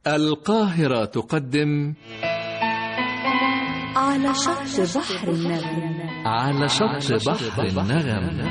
القاهرة تقدم على شط بحر النغم على شط بحر النغم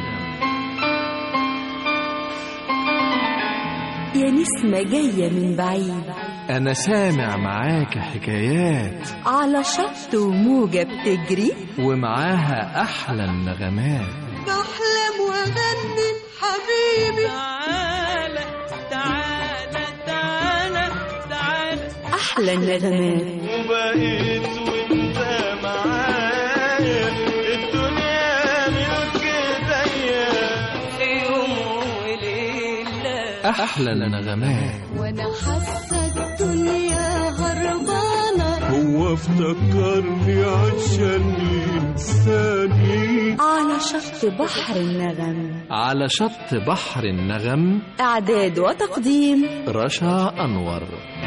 يا نسمة جاية من بعيد أنا سامع معاك حكايات على شط وموجة بتجري ومعاها أحلى النغمات بحلم واغني حبيبي تعالى تعالى تعالى تعالى أحلى النغمات وبقيت وانت معايا الدنيا ملك ايديا يوم وليلة أحلى النغمات وانا حاسه الدنيا هربانه هو افتكرني عشان ينساني على شط بحر النغم على شط بحر النغم إعداد وتقديم رشا أنور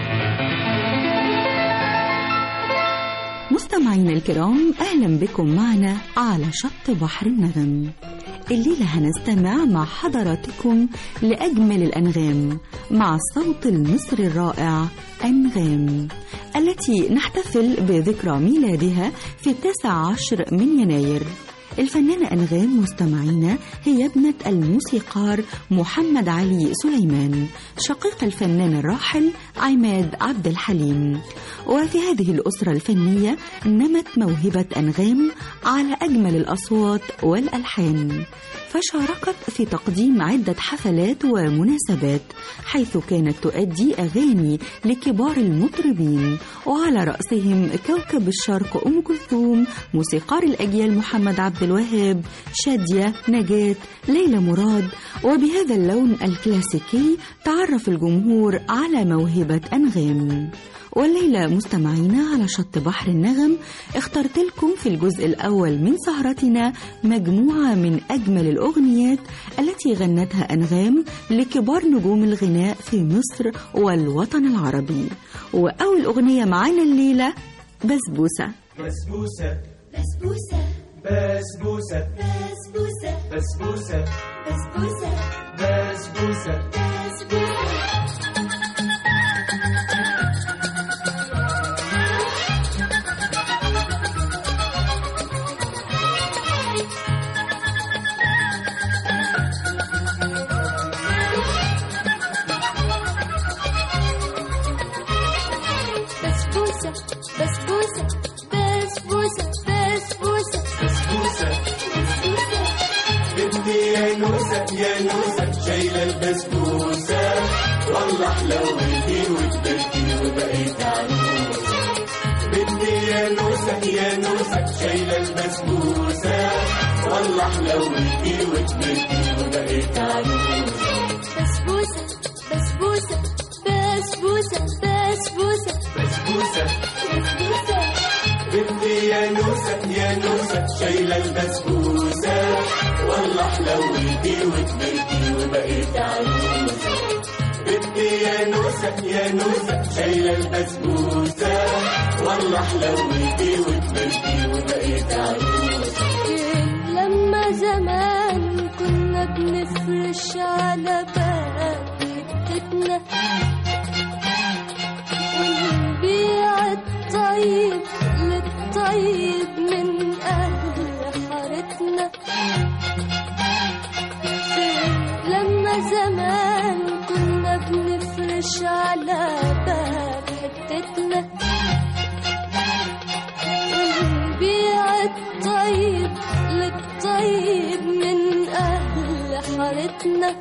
مستمعينا الكرام أهلا بكم معنا على شط بحر النغم الليلة هنستمع مع حضراتكم لأجمل الأنغام مع الصوت المصري الرائع أنغام التي نحتفل بذكرى ميلادها في التاسع عشر من يناير الفنانة أنغام مستمعينا هي ابنة الموسيقار محمد علي سليمان شقيق الفنان الراحل عماد عبد الحليم وفي هذه الأسرة الفنية نمت موهبة أنغام على أجمل الأصوات والألحان فشاركت في تقديم عدة حفلات ومناسبات حيث كانت تؤدي أغاني لكبار المطربين وعلى رأسهم كوكب الشرق أم كلثوم موسيقار الأجيال محمد عبد الوهاب شادية نجاة ليلى مراد وبهذا اللون الكلاسيكي تعرف الجمهور على موهبة أنغام والليلة مستمعينا على شط بحر النغم اخترت لكم في الجزء الأول من سهرتنا مجموعة من أجمل الأغنيات التي غنتها أنغام لكبار نجوم الغناء في مصر والوطن العربي وأول أغنية معانا الليلة بسبوسة بسبوسة بسبوسه بسبوسة بسبوسه بسبوسة بسبوسه بسبوسة بسبوسه بسبوسه بسبوسه بسبوسه بسبوسه بسبوسة بسبوسه بنتي يا نوسة يا نوسة شايلة البسبوسة والله حلوتي وكبرتي وبقيت عروسة بنتي يا نوسة يا نوسة شايلة البسبوسة والله حلوتي وكبرتي وبقيت عروسة بسبوسه بسبوسه بسبوسه بسبوسه بسبوسة بسبوسه بنتي يا نوسة يا نوسة شايلة البسبوسة والله حلوتي وكبرتي وبقيت عروسة بنتي يا نوسة يا نوسة شايلة البسبوسة والله حلوتي وكبرتي وبقيت عروسة لما زمان كنا بنفرش على باب حتتنا ونبيع الطيب للطيب من أهل حارتنا لما زمان كنا بنفرش على باب حتتنا ونبيع الطيب للطيب من أهل حارتنا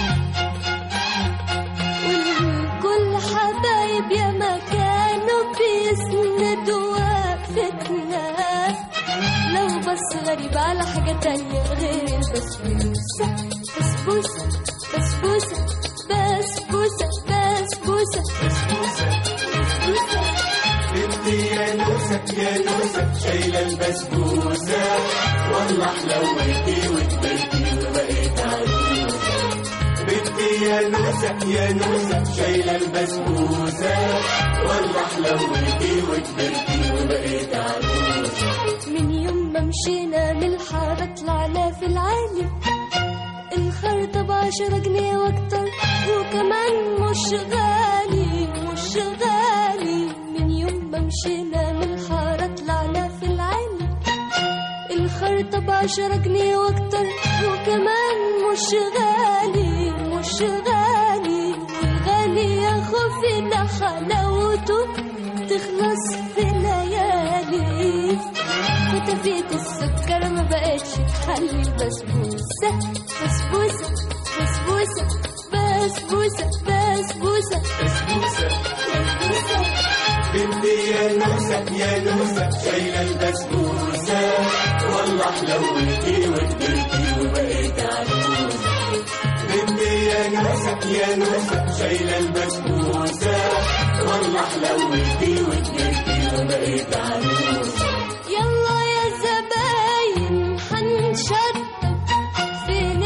والكل حبايب يا ما كانوا بيسندوا وقفتنا لو بس غريب على حاجة تانية غير البسبوسة بسبوسة بسبوسة بسبوسة بسبوسة بسبوسة بسبوسة بنتي يا نوسة يا نوسة شايلة البسبوسة والله حلوتي وكبرتي وبقيت عروسة بنتي يا نوسة يا نوسة شايلة البسبوسة والله حلوتي وكبرتي وبقيت عروسة من يوم ما مشينا من الحارة طلعنا في العالي الخرطة بعشرة جنيه واكتر وكمان مش غالي مش غالي بعشرة جنيه واكتر وكمان مش غالي مش غالي والغالي يا خوفي ده حلاوته تخلص في ليالي فتفيت السكر ما بقتش تحلي البسبوسة بسبوسة بسبوسة بسبوسة بسبوسة بسبوسة بسبوسة بنتي يا نوسة يا نوسة شايلة البسبوسة والله حلوتي وكبرتي وبقيت عروسة بنتي يا نوسة يا نوسة شايلة البسبوسة والله حلوتي وكبرتي وبقيت عروسة يلا يا زباين حنشطب فين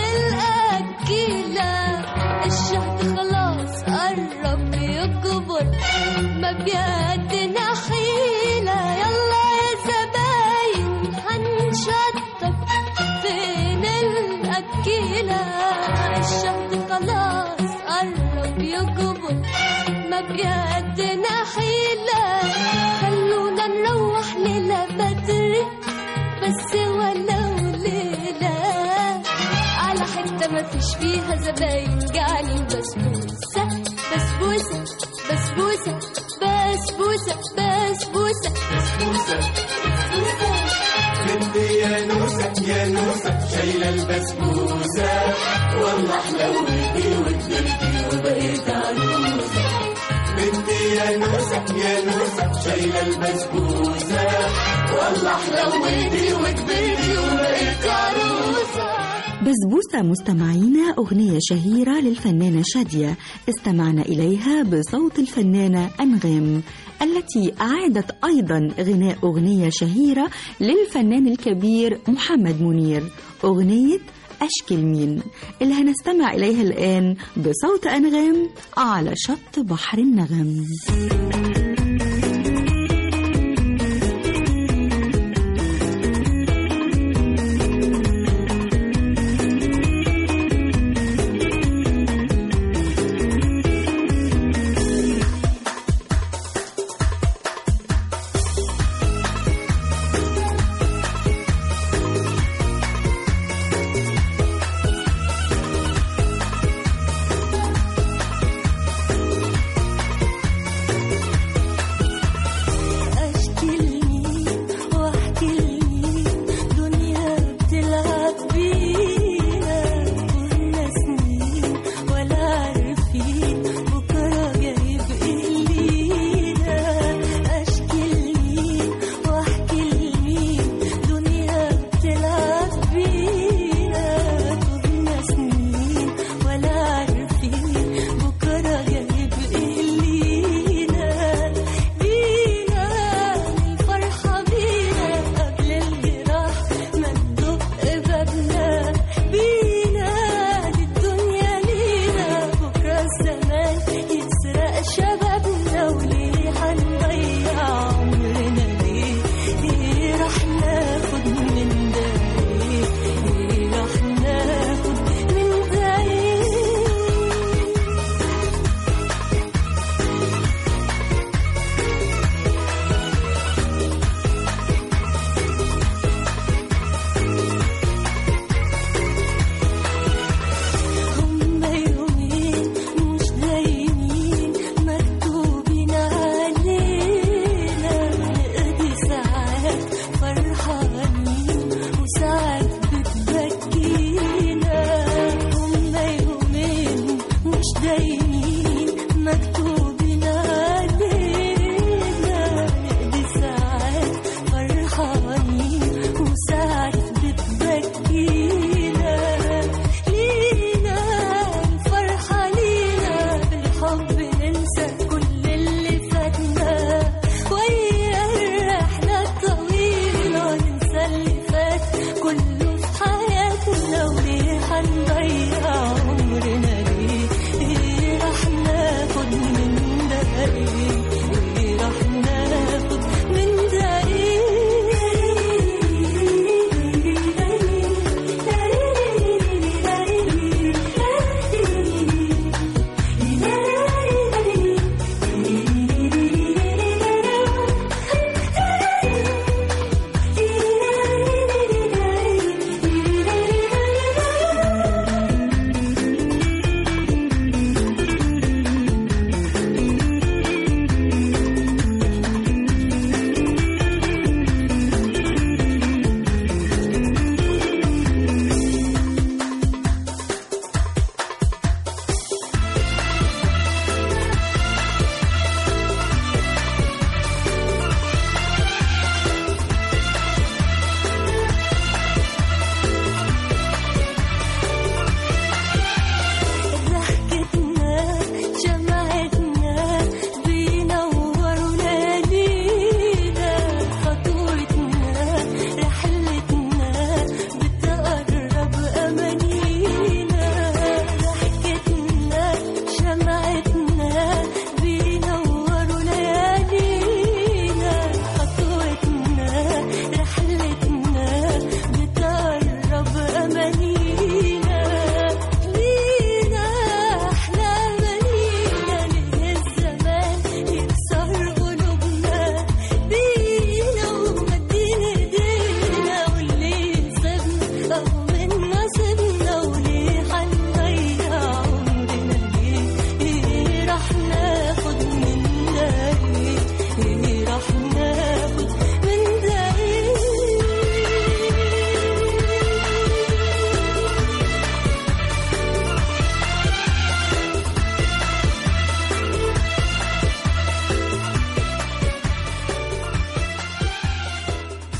الأكيلة الشهد خلاص قرب يكبر ما بيدنا حيلة يلا يا زباين حنشطب فين الأكيلة الشهد خلاص قرب يكبر ما بيدنا حيلة خلونا نروح ليلة بدري بس ولو ليلة على حتة ما فيش فيها زباين جعلي بسبوسة بسبوسة بسبوسة بسبوسة بسبوسة بسبوسة بسبوسة بنتي يا نوسة يا نوسة شايلة البسبوسة والله حلوتي وكبرتي وبقيت عروسة بنتي يا نوسة يا نوسة شايلة البسبوسة والله حلوتي وكبرتي وبقيت عروسة بسبوسة مستمعينا أغنية شهيرة للفنانة شادية استمعنا إليها بصوت الفنانة أنغام التي أعادت أيضا غناء أغنية شهيرة للفنان الكبير محمد منير أغنية أشكل مين اللي هنستمع إليها الآن بصوت أنغام على شط بحر النغم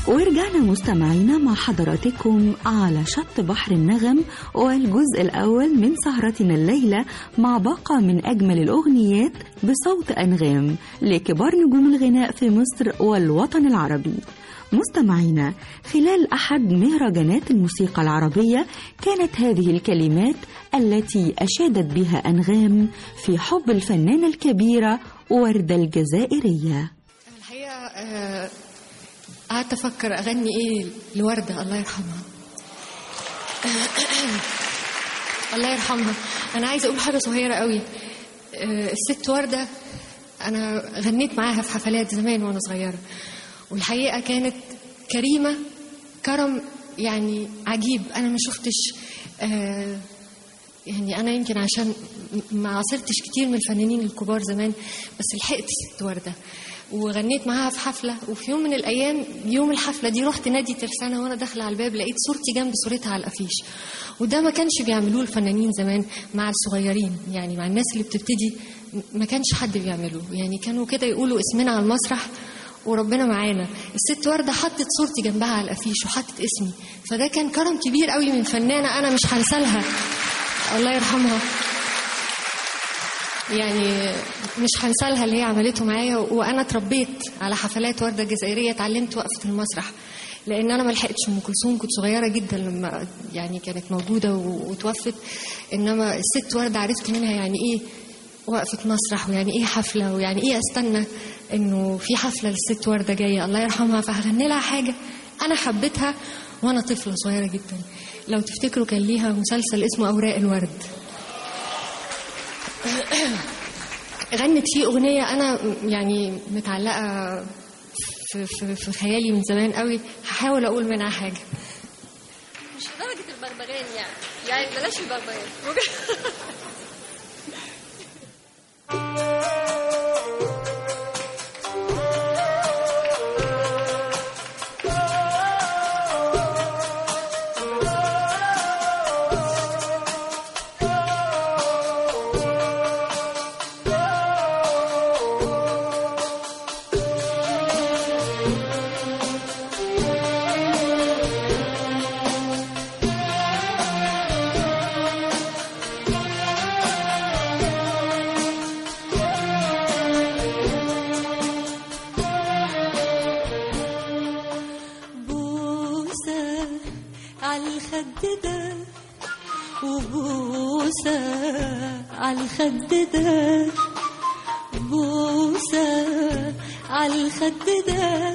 ورجعنا مستمعينا مع حضراتكم على شط بحر النغم والجزء الأول من سهرتنا الليلة مع باقة من أجمل الأغنيات بصوت أنغام لكبار نجوم الغناء في مصر والوطن العربي مستمعينا خلال أحد مهرجانات الموسيقى العربية كانت هذه الكلمات التي أشادت بها أنغام في حب الفنانة الكبيرة وردة الجزائرية الحقيقة آه، قعدت أفكر أغني إيه لوردة الله يرحمها الله يرحمها أنا عايزة أقول حاجة صغيرة قوي آه، الست وردة أنا غنيت معاها في حفلات زمان وأنا صغيرة والحقيقة كانت كريمة كرم يعني عجيب أنا ما شفتش آه، يعني أنا يمكن عشان م- ما عاصرتش كتير من الفنانين الكبار زمان بس لحقت ست وردة وغنيت معاها في حفلة وفي يوم من الأيام يوم الحفلة دي رحت نادي ترسانة وأنا داخلة على الباب لقيت صورتي جنب صورتها على الأفيش وده ما كانش بيعملوه الفنانين زمان مع الصغيرين يعني مع الناس اللي بتبتدي م- ما كانش حد بيعمله يعني كانوا كده يقولوا اسمنا على المسرح وربنا معانا الست وردة حطت صورتي جنبها على الأفيش وحطت اسمي فده كان كرم كبير قوي من فنانة أنا مش هنسالها الله يرحمها يعني مش هنسالها اللي هي عملته معايا وانا اتربيت على حفلات ورده جزائريه اتعلمت وقفه المسرح لان انا ما لحقتش ام كلثوم كنت صغيره جدا لما يعني كانت موجوده و- وتوفت انما الست ورده عرفت منها يعني ايه وقفه مسرح ويعني ايه حفله ويعني ايه استنى انه في حفله للست ورده جايه الله يرحمها فهغني لها حاجه انا حبيتها وانا طفله صغيره جدا لو تفتكروا كان ليها مسلسل اسمه اوراق الورد غنت فيه أغنية أنا يعني متعلقة في, في, في خيالي من زمان قوي هحاول أقول منها حاجة مش درجة البغبغان يعني يعني بلاش البغبغان بوسة عالخد ده وبوسة عالخد ده بوسة عالخد ده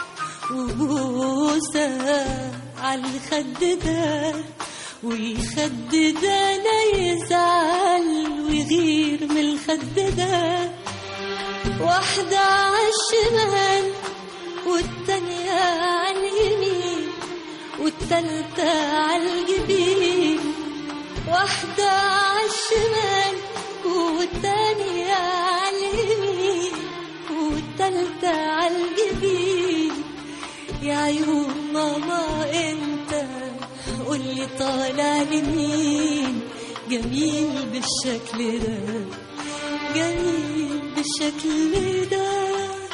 وبوسة عالخد ده والخد ده لا يزعل ويغير من الخد ده واحدة عالشمال والتانية عاليمين والتالتة عالجبين واحدة عالشمال والتانية عاليمين والتالتة عالجبين يا عيون ماما انت قولي طالع لمين جميل بالشكل ده جميل بالشكل ده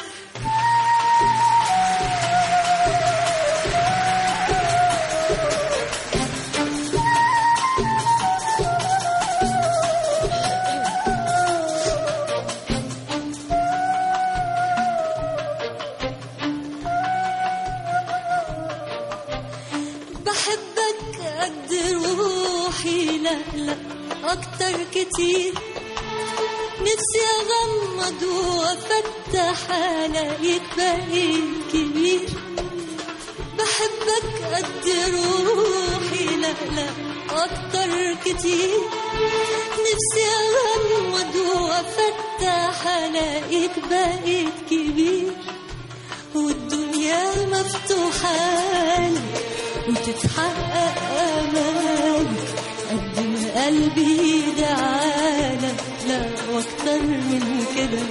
بحبك قد روحي لا لا أكتر كتير نفسي أغمض وأفتح ألاقيك بقيت كبير بحبك قد روحي لا لا أكتر كتير نفسي أغمض وأفتح ألاقيك بقيت كبير والدنيا مفتوحة لي وتتحقق أمالك قد ما قلبي دعالك لا واكتر من كده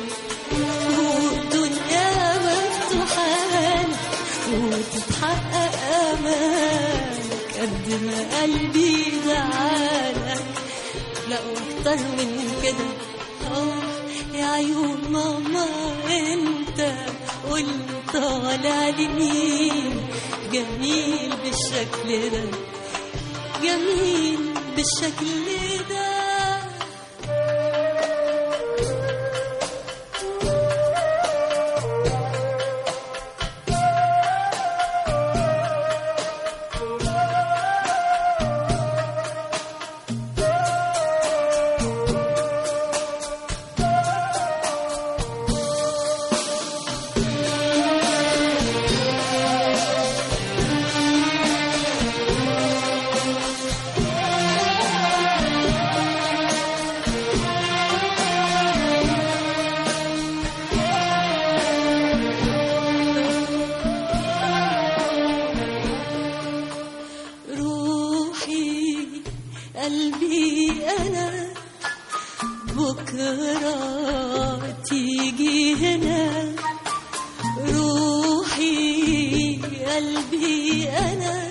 والدنيا مفتوحة لي وتتحقق أمالك قد ما قلبي دعالك لا واكتر من كده اه يا عيون ماما انت قولي طالع لمين جميل بالشكل ده جميل بالشكل ده روحي قلبي أنا بكرة تيجي هنا روحي قلبي أنا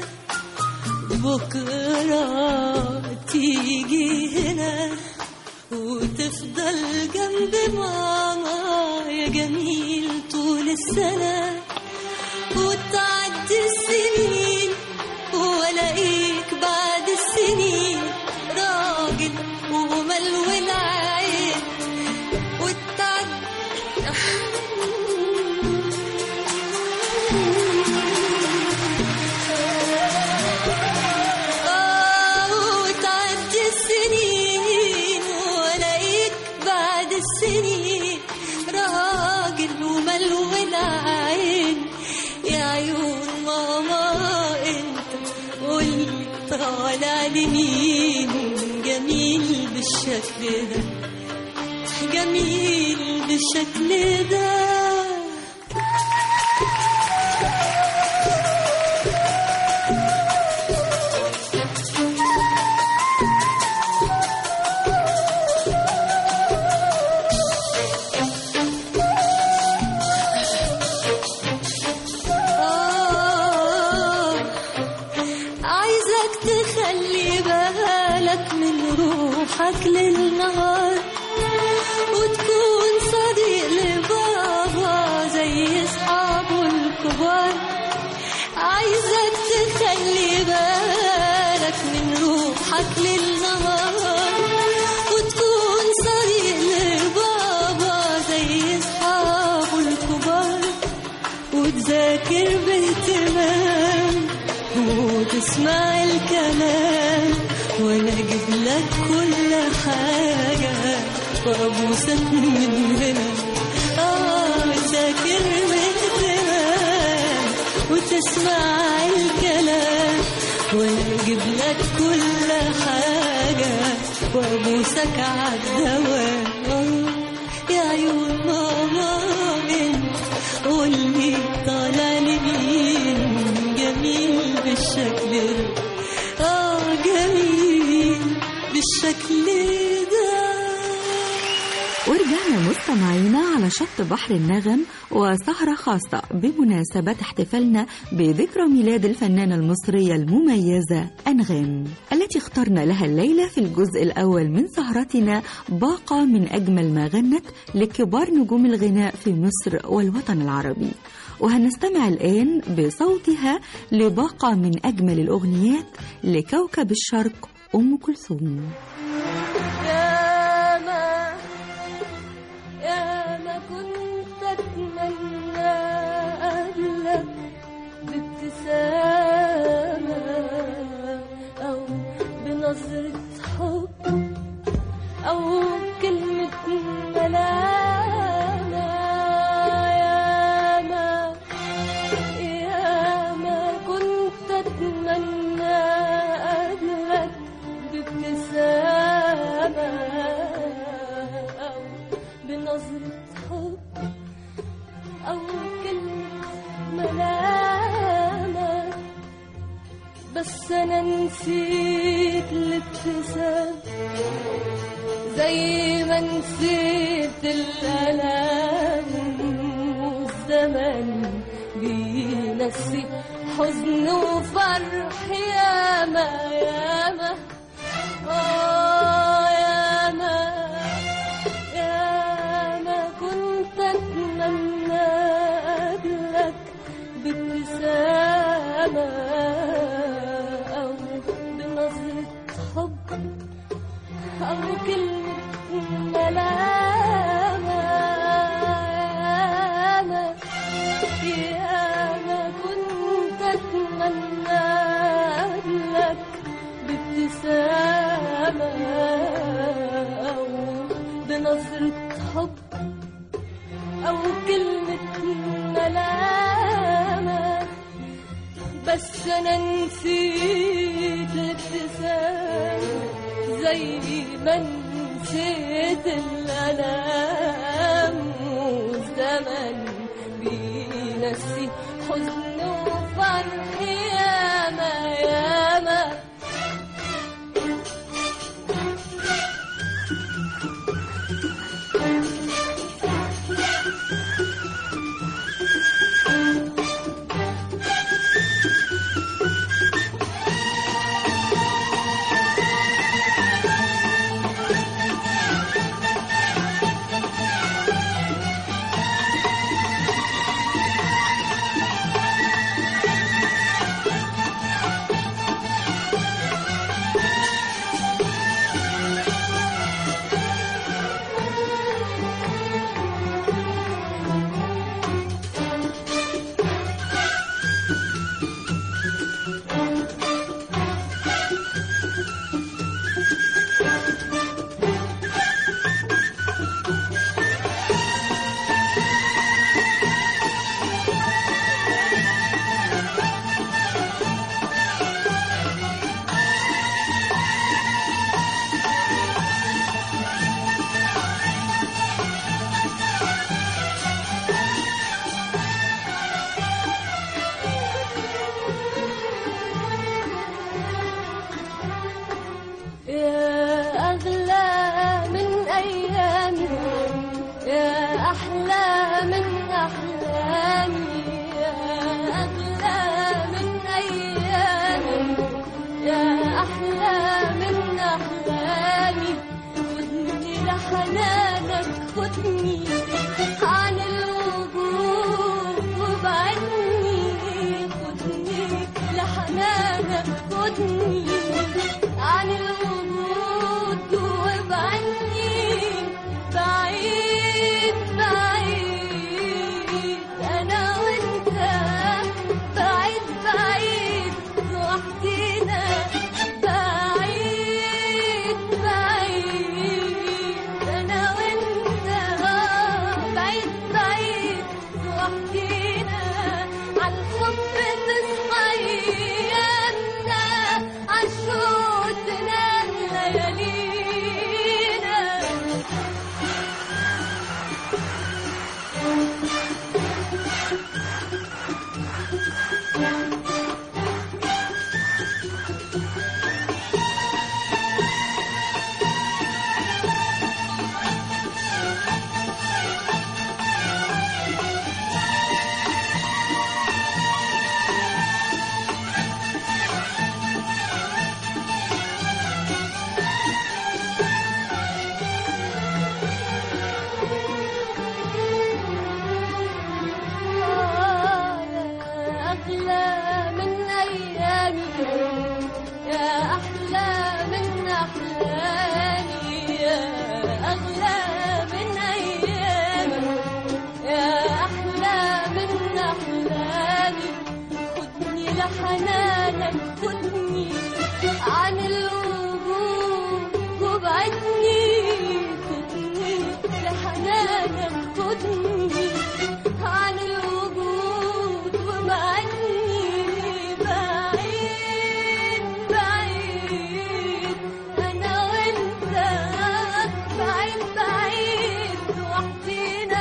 بكرة تيجي هنا وتفضل جنب ماما يا جميل طول السنة وتعدي السنين والاقيك بعد السنين راجل وملون عين آه، وتعدي السنين والاقيك بعد السنين راجل وملون عين يا عيون ماما انت قولي طالع لمين جميل بالشكل ده جميل بالشكل ده آه، عايزك تخلي بالك من روحك للنهار وتكون صديق لبابا زي اصحابه الكبار عايزك تخلي بالك من روحك للنهار وتكون صديق لبابا زي اصحابه الكبار وتذاكر باهتمام وتسمع الكلام وانا اجيب لك كل حاجة وابوسك من هنا اه تذاكر باهتمام وتسمع الكلام وانا اجيب لك كل حاجة وابوسك عالدوام آه، يا عيون ماما انت قولي طالع لمين جميل بالشكل ده اه جميل بالشكل ده ورجعنا مستمعينا على شط بحر النغم وسهرة خاصة بمناسبة احتفالنا بذكرى ميلاد الفنانة المصرية المميزة أنغام التي اخترنا لها الليلة في الجزء الأول من سهرتنا باقة من أجمل ما غنت لكبار نجوم الغناء في مصر والوطن العربي وهنستمع الآن بصوتها لباقة من أجمل الأغنيات لكوكب الشرق أم كلثوم يا ما يا ما كنت اتمنى قبلك بابتسامة او بنظرة حب او كلمة ملامة يا ما يا ما كنت اتمنى قبلك بابتسامة أو بنظرة حب أو كلمة ملامة بس أنا نسيت الابتسام زي ما نسيت الألام والزمن بينسي حزن وفرح ياما ياما آه ياما ياما كنت أتمنى قبلك بابتسامة أو بنظرة حب أو كلمة ملامة ياما ياما كنت أتمنى لك بابتسامة أو بنظرة حب أو كلمة ملامة بس أنا نسيت الابتسامة زي ما نسيت الألام والزمن بينسي حزن وفرح ياما ياما يا أغلى من أيامي يا أحلى من أحلامي يا أغلى من أيامي يا أحلى من أحلامي خدني لحنانك خدني عن الوجود وبعدني خدني لحنانك خدني عن الوجود وبعني بعيد بعيد أنا وأنت بعيد بعيد لوحدينا بعيد بعيد أنا وأنت بعيد بعيد لوحدينا عالحب تصحى أيامنا عالشوق تنام ليالينا يا أغلى من أيامي يا أحلى من أحلامي يا أغلى من أيامي يا أحلى من أحلامي خدني لحنانك خدني عن الوجود وابعدني خدني لحنانك خدني عن الوجود وابعدني بعيد بعيد أنا وأنت بعيد بعيد لوحدينا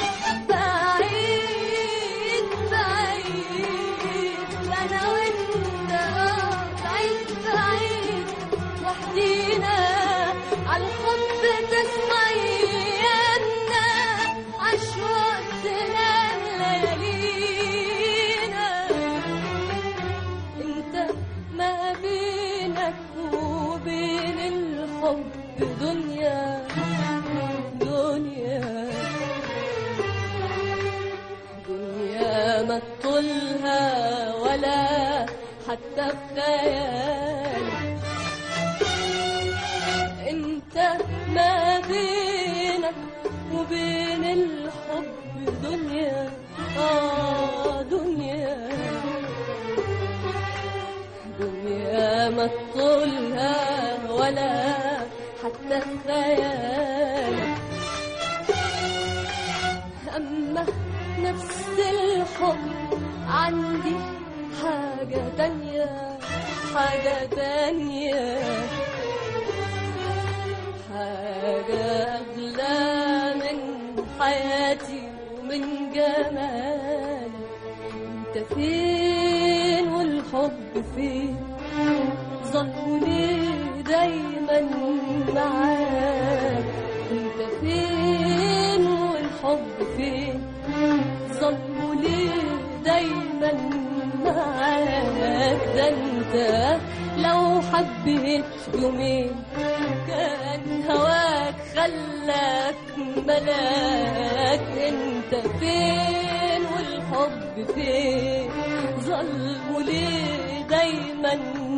بعيد بعيد أنا وأنت بعيد بعيد لوحدينا عالحب تسمعي أنا عالشوق ما تطولها ولا حتى في خيالي انت ما بينك وبين الحب دنيا اه دنيا دنيا ما تطولها ولا حتى في خيالك أما نفس الحب عندي حاجة تانية حاجة تانية حاجة أغلى من حياتي ومن جمالي انت فين والحب فين ظلوني دايما معاك انت فين والحب فين ظلوني دايما معاك ده انت لو حبيت يومين كان هواك خلاك ملاك انت فين والحب فين ظلموا ليه دايما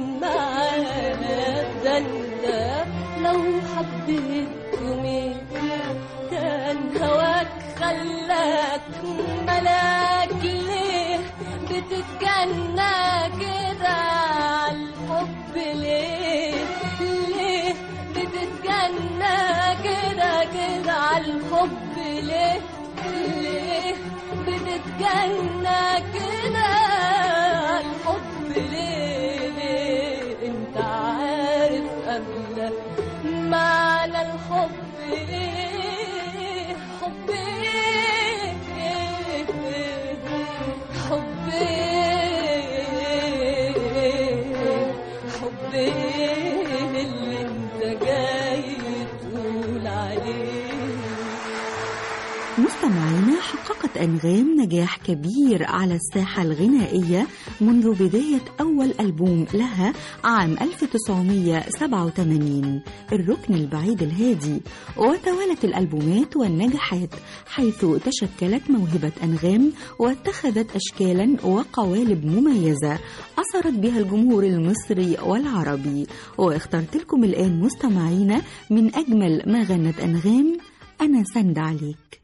معاك ده انت لو حبيت يومين كان هواك خلاك ملاك ليه بتتجنى كده عالحب ليه ليه بتتجنى كده كده عالحب ليه ليه بتتجنى كده عالحب ليه ليه انت عارف قبل معنى الحب ايه حب ايه حب ايه حب ايه اللي انت جاي تقول عليه مستمعينا حققت أنغام نجاح كبير على الساحة الغنائية منذ بداية أول ألبوم لها عام 1987 الركن البعيد الهادي وتوالت الألبومات والنجاحات حيث تشكلت موهبة أنغام واتخذت أشكالا وقوالب مميزة أثرت بها الجمهور المصري والعربي واخترت لكم الآن مستمعينا من أجمل ما غنت أنغام أنا سند عليك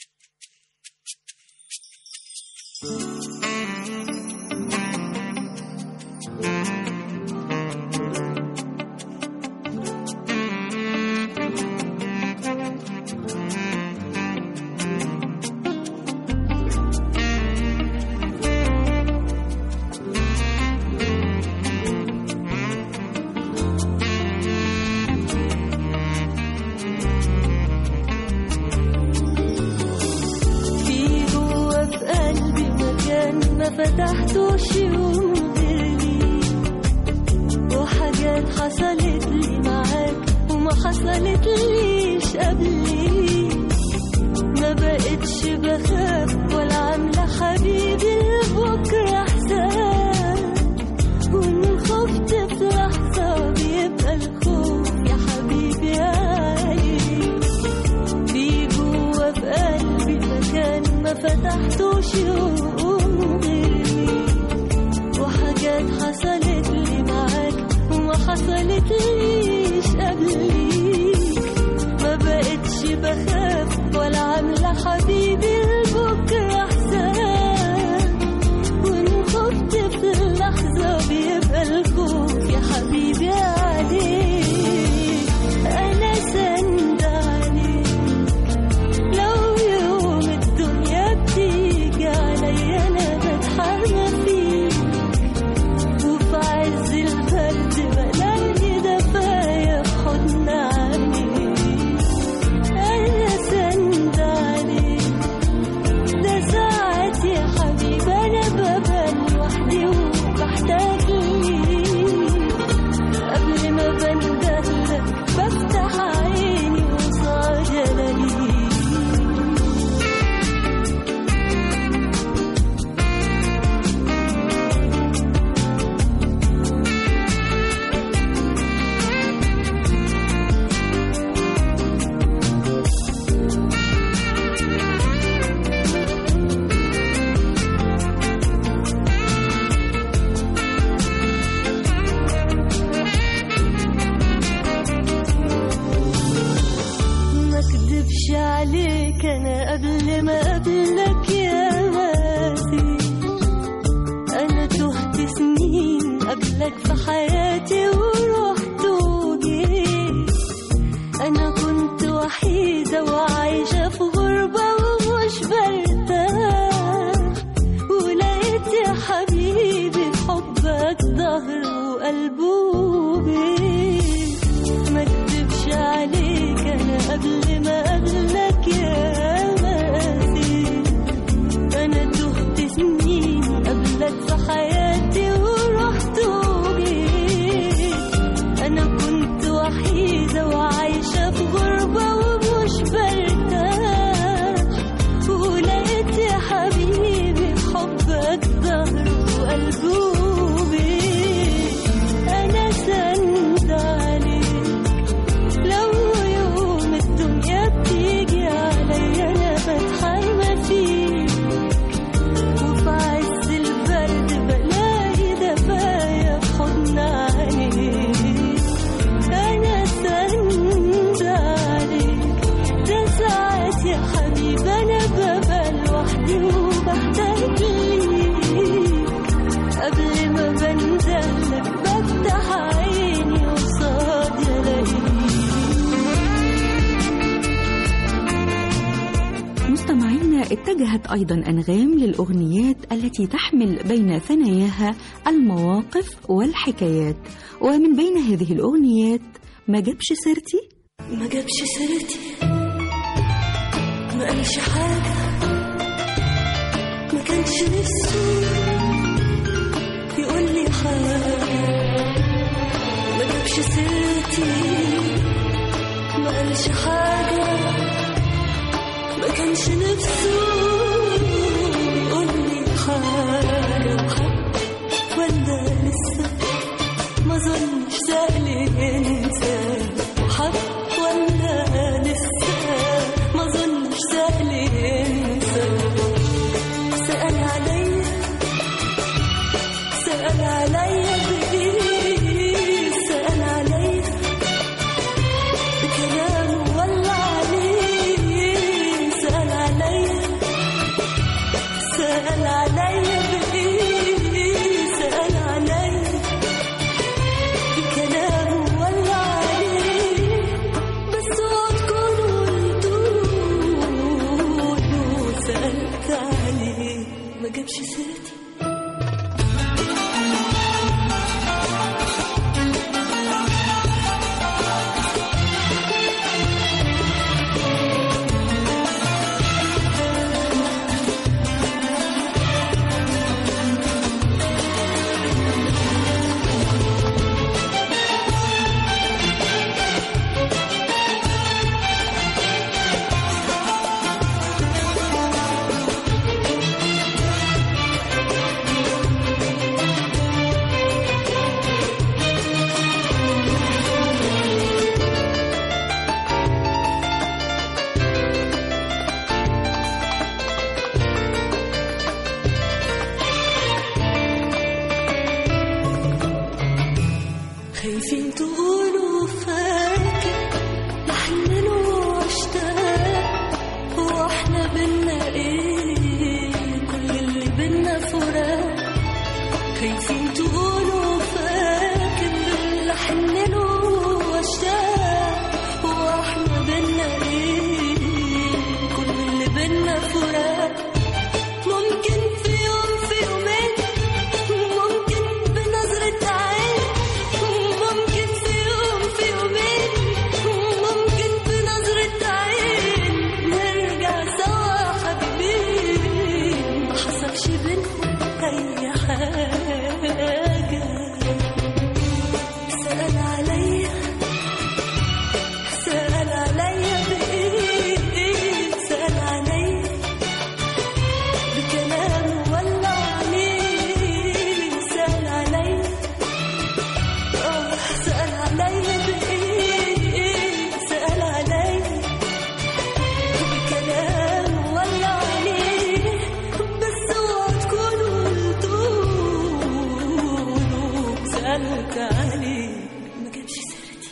في جوا في قلبي مكان ما فتحتوش يوم غيري وحاجات حصلت لي معاك وما حصلت ليش قبلي ما بقتش بخاف ولا عاملة حبيبي لبكرة حساب وإن خفت في لحظة بيبقى الخوف يا حبيبي عالي في جوا في قلبي مكان ما فتحتوش يوم غيري وحاجات حصلت لي معاك وما حصلت ليش قبليك ما بقتش بخاف ولا عاملة حبيبي لبكرة حساب وإن خفت في اللحظة بيبقى الخوف يا حبيبي عليك أنا سند عليك لو يوم الدنيا بتيجي عليا أنا بتحرى فيك وفي عز البرد بلاقي دفايا في حضن عينيك أنا سند عليك ده ساعات يا حبيبي أنا ببقى لوحدي وبحتاج ليك قبل ما بندهلك بفتح عيني وصعد ألاقيك وحدي وبحتاج ليك قبل ما بندهلك بفتح عيني قصاد الاقيك مستمعينا اتجهت أيضا أنغام للأغنيات التي تحمل بين ثناياها المواقف والحكايات ومن بين هذه الأغنيات ما جابش سيرتي ما جابش سيرتي ما قالش حاجة ما كانش نفسه يقول لي حاجة ما جابش سيرتي ما قالش حاجة ما كانش نفسه يقول لي حاجة ولا لسه ما ظنش سهل ينسى حب ولا لسه ما ظنش سهل ينسى سأل عليا سأل عليا بإيه سأل عليا بكلامه ولا عليه سأل عليا سأل عليا بإيه سأل عليا بكلامه ولا عليه بس تكونوا قلتوله سألت عليه ما جابش سيرتي خايفين تقولوا فاكر لحن واشتاق هو احنا بينا ايه كل اللي بينا فراق خايفين تقولوا فاكر لحن واشتاق هو احنا بينا ايه كل اللي بينا فراق ممكن في يوم في يومين ممكن بنظرة عين ممكن في يوم في يومين ممكن بنظرة عين نرجع سوا حبيبين ما حصلش بينا أي حاجة سأل عليا سأل عليا بإيه سأل عليا بكلامه ولا عليه سأل عليا آه سأل عليا بإيه سأل عليا بكلامه ولا عليه بس اوعوا تكونوا قلتوله سألت عليه ما جابش سيرتي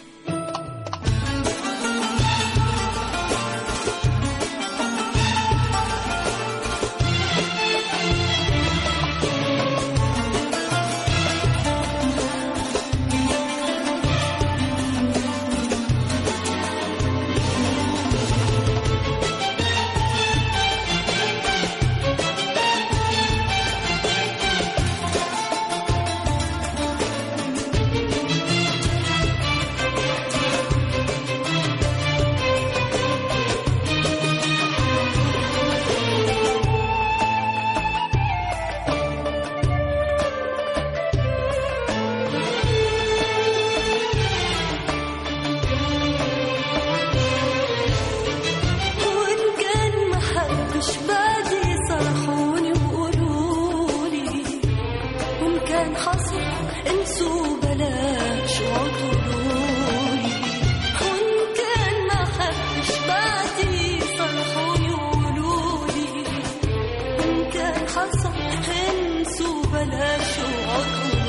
وإن كان ما حبش بعدي صرحوني وقولولي وإن كان حصل انسوا بلاش عطولي وإن كان ما حبش بعدي صرحوني وقولولي وإن كان حصل انسوا بلاش عطولي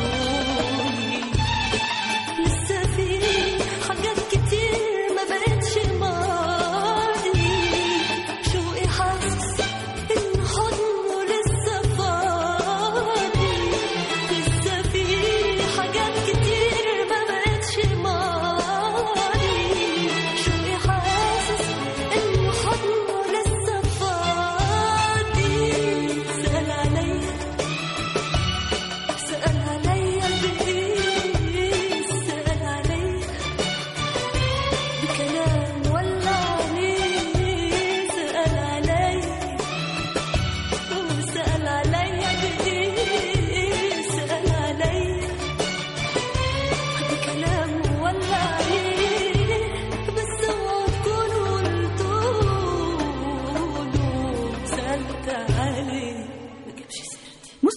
لسه في حاجات كتير ما بقتش ماضي شوقي حاسس ان حضن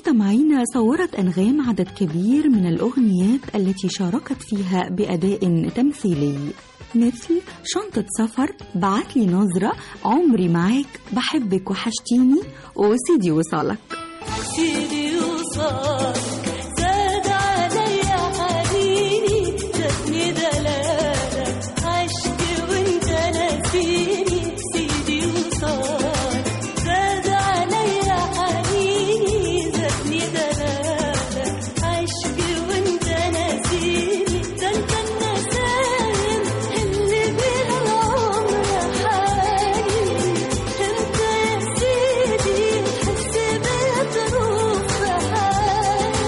مستمعينا صورت أنغام عدد كبير من الأغنيات التي شاركت فيها بأداء تمثيلي مثل شنطة سفر بعتلي نظرة عمري معاك بحبك وحشتيني وسيدي وصالك سيدي وصالك زاد عليا حنيني زادني دلالك عشقي وانت ناسيني سيدي وصالك زاد عليا حنيني زادني دلالك عشقي وانت ناسيني ده انت النسايم اللي بيها العمر حالي انت يا سيدي تحس بظروف حالي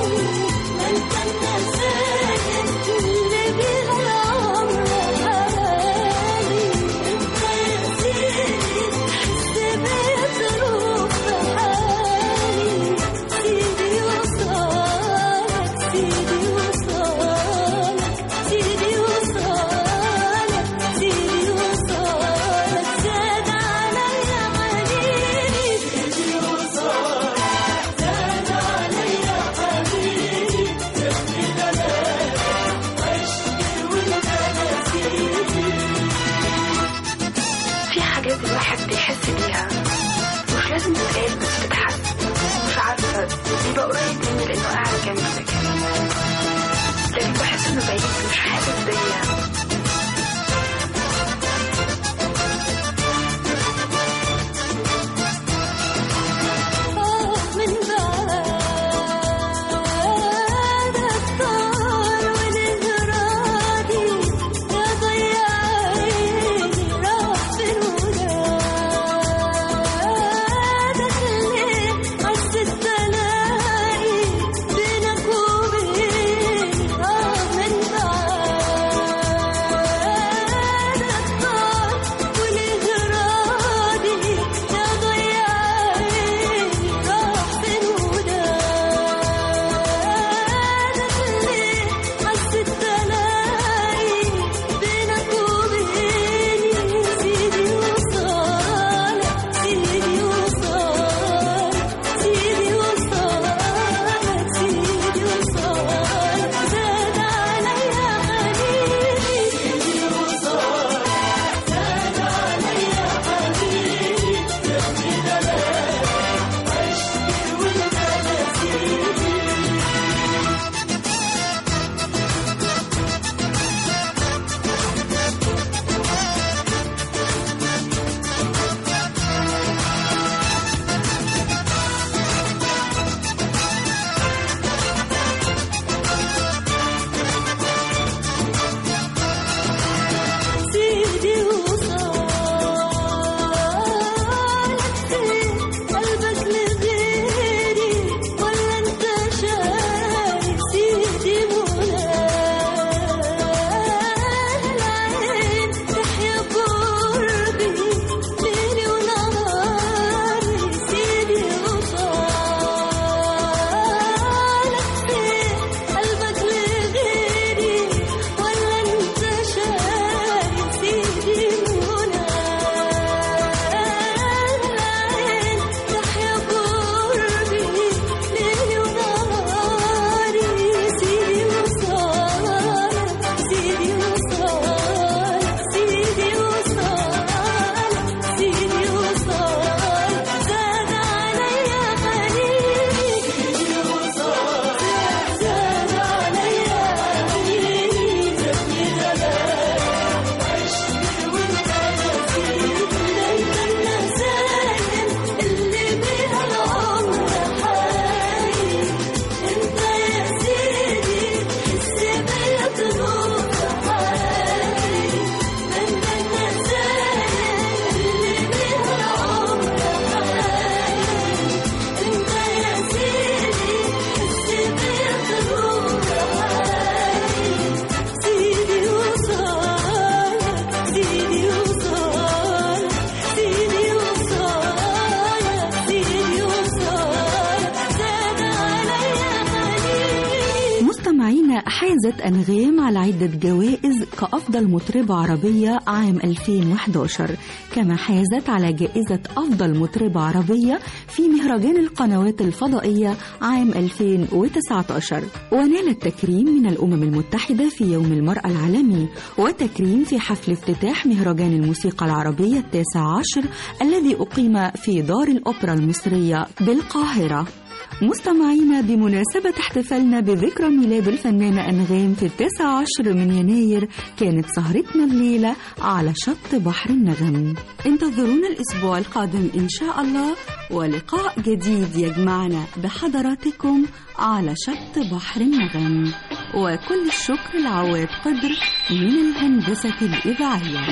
حازت أنغام على عدة جوائز كأفضل مطربة عربية عام 2011 كما حازت على جائزة أفضل مطربة عربية في مهرجان القنوات الفضائية عام 2019 ونالت تكريم من الأمم المتحدة في يوم المرأة العالمي وتكريم في حفل افتتاح مهرجان الموسيقى العربية التاسع عشر الذي أقيم في دار الأوبرا المصرية بالقاهرة مستمعينا بمناسبة احتفالنا بذكرى ميلاد الفنانة أنغام في التاسع عشر من يناير كانت سهرتنا الليلة على شط بحر النغم انتظرونا الأسبوع القادم إن شاء الله ولقاء جديد يجمعنا بحضراتكم على شط بحر النغم وكل الشكر لعواد قدر من الهندسة الإذاعية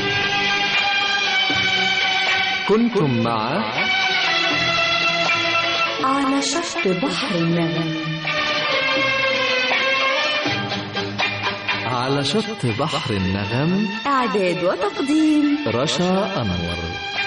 كنتم مع على شط بحر النغم على شط بحر النغم إعداد وتقديم رشا أنور